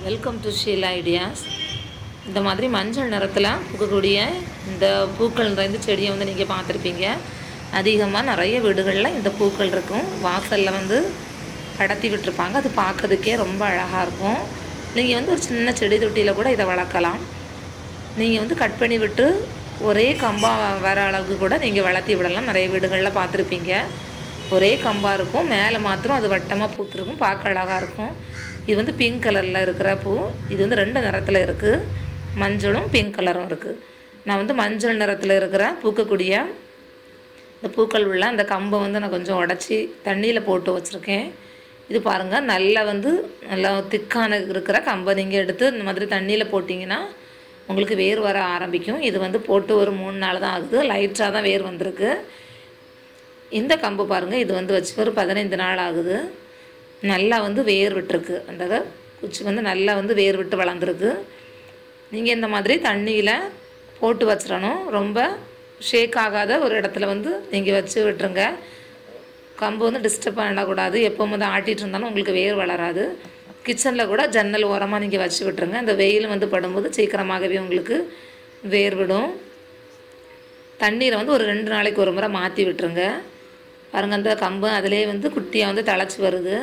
welcome to Sheila ideas இந்த மாதிரி மஞ்சள் நிறத்தில் பூக்கக்கூடிய இந்த பூக்கள் நிறைந்த செடியை வந்து நீங்கள் பார்த்துருப்பீங்க அதிகமாக நிறைய வீடுகளில் இந்த பூக்கள் இருக்கும் வாசலில் வந்து கடத்தி விட்டுருப்பாங்க அது பார்க்கறதுக்கே ரொம்ப அழகாக இருக்கும் நீங்கள் வந்து ஒரு சின்ன செடி தொட்டியில் கூட இதை வளர்க்கலாம் நீங்கள் வந்து கட் பண்ணி விட்டு ஒரே கம்பாக வர அளவுக்கு கூட நீங்கள் வளர்த்தி விடலாம் நிறைய வீடுகளில் பார்த்துருப்பீங்க ஒரே கம்பாக இருக்கும் மேலே மாத்திரம் அது வட்டமாக பூத்துருக்கும் பார்க்க அழகாக இருக்கும் இது வந்து பிங்க் கலரில் இருக்கிற பூ இது வந்து ரெண்டு நிறத்தில் இருக்குது மஞ்சளும் பிங்க் கலரும் இருக்குது நான் வந்து மஞ்சள் நிறத்தில் இருக்கிற பூக்கக்கூடிய இந்த பூக்கள் உள்ள அந்த கம்பை வந்து நான் கொஞ்சம் உடச்சி தண்ணியில் போட்டு வச்சுருக்கேன் இது பாருங்கள் நல்லா வந்து நல்லா திக்கான இருக்கிற கம்பை நீங்கள் எடுத்து இந்த மாதிரி தண்ணியில் போட்டிங்கன்னா உங்களுக்கு வேர் வர ஆரம்பிக்கும் இது வந்து போட்டு ஒரு மூணு நாள் தான் ஆகுது லைட்டாக தான் வேர் வந்திருக்கு இந்த கம்பு பாருங்கள் இது வந்து வச்சு ஒரு பதினைந்து நாள் ஆகுது நல்லா வந்து வேர் விட்டுருக்கு அந்த குச்சி வந்து நல்லா வந்து வேர் விட்டு வளர்ந்துருக்கு நீங்கள் இந்த மாதிரி தண்ணியில் போட்டு வச்சிடணும் ரொம்ப ஷேக் ஆகாத ஒரு இடத்துல வந்து நீங்கள் வச்சு விட்டுருங்க கம்பு வந்து டிஸ்டர்ப் பண்ணக்கூடாது எப்போ வந்து ஆட்டிகிட்டு இருந்தாலும் உங்களுக்கு வேர் வளராது கிச்சனில் கூட ஜன்னல் ஓரமாக நீங்கள் வச்சு விட்டுருங்க இந்த வெயில் வந்து படும்போது சீக்கிரமாகவே உங்களுக்கு வேர் விடும் தண்ணீரை வந்து ஒரு ரெண்டு நாளைக்கு ஒரு முறை மாற்றி விட்டுருங்க பாருங்கள் அந்த கம்பு அதிலே வந்து குட்டியாக வந்து தழைச்சி வருது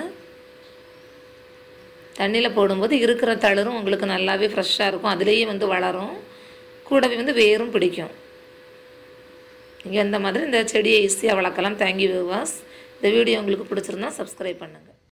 தண்ணியில் போடும்போது இருக்கிற தளரும் உங்களுக்கு நல்லாவே ஃப்ரெஷ்ஷாக இருக்கும் அதுலேயே வந்து வளரும் கூடவே வந்து வேரும் பிடிக்கும் நீங்கள் இந்த மாதிரி இந்த செடியை ஈஸியாக வளர்க்கலாம் தேங்க்யூ விவாஸ் இந்த வீடியோ உங்களுக்கு பிடிச்சிருந்தா சப்ஸ்கிரைப் பண்ணுங்கள்